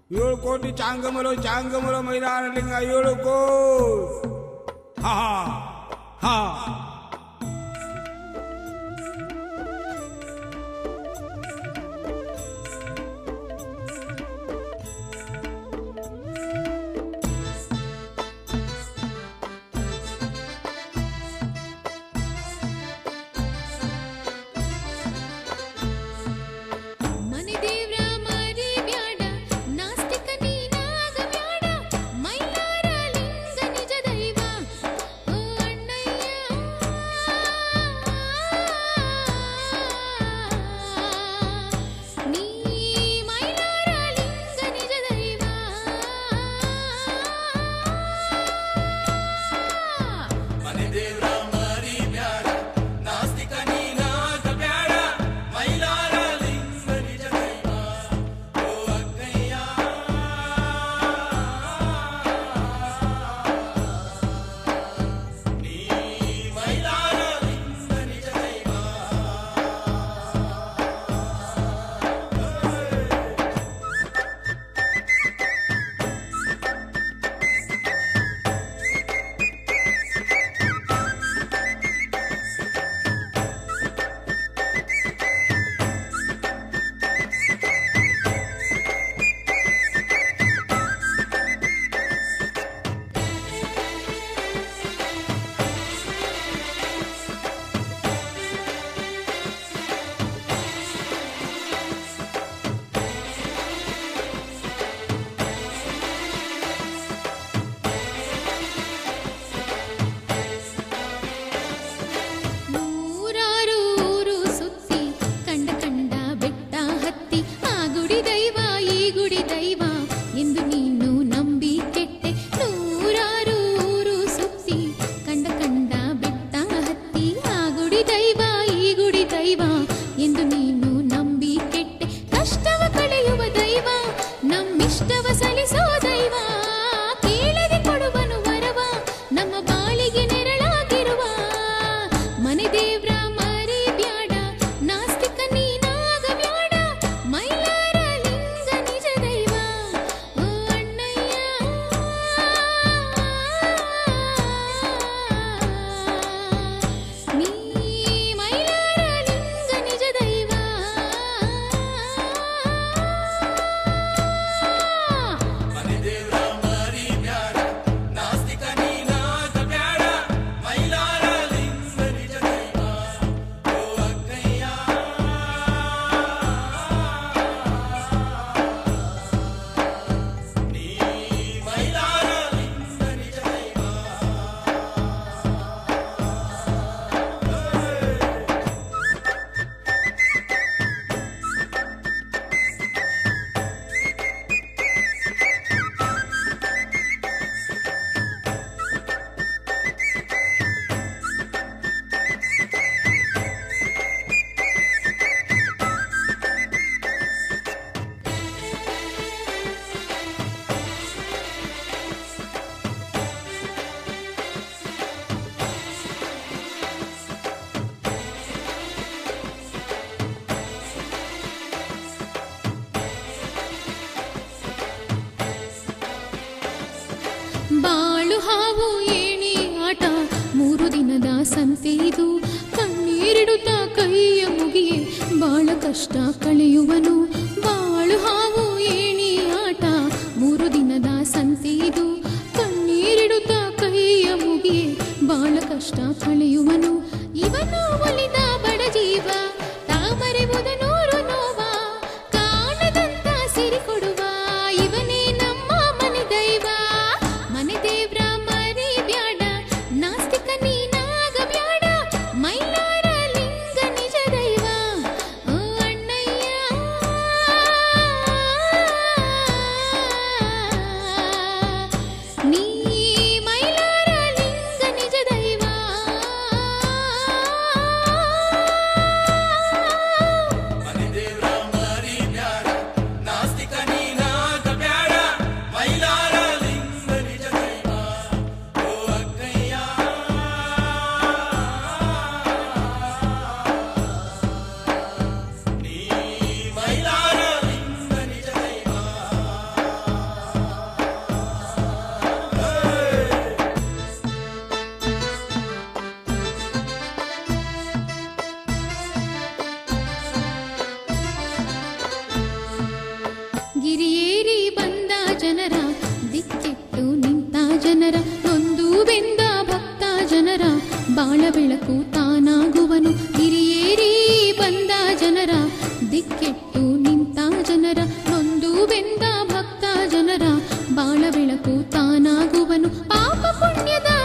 ಏಳು ಕೋಟಿ ಚಾಂಗಮಲು ಚಾಂಗಮಲು ಮೈದಾನಲಿಂಗ ಏಳು ಕೋಟಿ ಹಾ ಹಾ ಮನೆ ದೇವ್ರ ಮರಿ ಬ್ಯಾಡ ನಾಸ್ತಿಕ ನೀನಾಗ ಬ್ಯಾಡ ಮೈಲಾರ ಲಿಂಗ ನಿಜ ದೈವ ಓ ಅಣ್ಣಯ್ಯ ನೀ ಮೈಲಾರ ಲಿಂಗ ನಿಜ ದೈವ ಮನೆ ದೇವ್ರ ಮರಿ ಬ್ಯಾಡ ನಾಸ್ತಿಕ ನೀನಾಗ ಬ್ಯಾಡ ಮೈಲಾರ ಲಿಂಗ ನಿಜ ದೈವ ಓ ಅಕ್ಕಯ್ಯ ನೀ ಮೈಲಾರ ಲಿಂಗ ನಿಜ ದೈವ ನೂರಾರು ಊರು ಸುತ್ತಿ ಕಂಡ ಕಂಡ ಬೆಟ್ಟ ಹತ್ತಿ ಆ ಗುಡಿ ದೈವ ಈ ಗುಡಿ ದೈವ ಎಂದು ನೀನು ನಂಬಿ ಕೆಟ್ಟೆ ನೂರಾರು ಊರು ಸುತ್ತಿ ಕಂಡ ಕಂಡ ಬೆಟ್ಟ ಹತ್ತಿ ಆ ಗುಡಿ ದೈವ ಈ ಗುಡಿ ದೈವ ಎಂದು ನೀನು ನಂಬಿ ಕೆಟ್ಟೆ ಕಷ್ಟವ ಕಳೆಯುವ ದೈವ ನಮ್ಮಿಷ್ಟವ ಸಲಿಸೋ ದೈವ ಕೇಳದೆ ಕೊಡುವನು ವರವ ನಮ್ಮ ಬಾಳಿಗೆ ನೆರಳಾಗಿರುವ ಮನೆ ದೇವ್ರ ಮರಿ ಬ್ಯಾಡ ನಾಸ್ತಿಕ ನೀನಾಗ ಬ್ಯಾಡ ಮೈಲಾರ ಲಿಂಗ ನಿಜ ದೈವ ಓ ಅಣ್ಣಯ್ಯ ನೀ ಮೈಲಾರ ಲಿಂಗ ನಿಜ ದೈವ ಮನೆ ದೇವ್ರ ಮರಿ ಬ್ಯಾಡ ನಾಸ್ತಿಕ ನೀನಾಗ ಬ್ಯಾಡ ಮೈಲಾರ ಲಿಂಗ ನಿಜ ದೈವ ಓ ಅಕ್ಕಯ್ಯ ನೀ ಮೈಲಾರ ಲಿಂಗ ನಿಜ ದೈವ ಬಾಳು ಹಾವು ಏಣಿ ಆಟ ಮೂರು ದಿನದ ಸಂತೆ ಇದು ಕಣ್ಣೀರಿಡುತ್ತ ಕೈಯ ಮುಗಿಯೇ ಬಾಳ ಕಷ್ಟ ಕಳೆಯುವನು ಬಾಳು ಹಾವು ಏಣಿ ಆಟ ಮೂರು ದಿನದ ಸಂತೆ ಇದು ಕಣ್ಣೀರಿಡುತ್ತ ಕೈಯ ಮುಗಿಯೇ ಬಾಳ ಕಷ್ಟ ಕಳೆಯುವನು ಇವನು ಒಲಿದ ಬಡ ಜೀವ ತಾಮರೆವುದ ನೂರು ನೋವ ಕಾಣದಂತ ಸಿರಿ ಕೊಡುವ ಇವನೇ ನಮ್ಮ ಮನೆ ದೈವ ಮನೆ ದೇವ್ರ ಮರಿ ಬ್ಯಾಡ ನಾಸ್ತಿಕ ನೀನಾಗ ಬ್ಯಾಡ ಮೈಲಾರ ಲಿಂಗ ನಿಜ ದೈವ ಓ ಅಣ್ಣಯ್ಯ ಬಾಳ ಬೆಳಕು ತಾನಾಗುವನು ಹಿರಿಯೇರಿ ಬಂದ ಜನರ ದಿಕ್ಕೆಟ್ಟು ನಿಂತ ಜನರ ನೊಂದು ಬೆಂದ ಭಕ್ತ ಜನರ ಬಾಳ ಬೆಳಕು ತಾನಾಗುವನು ಪಾಪ ಪುಣ್ಯದ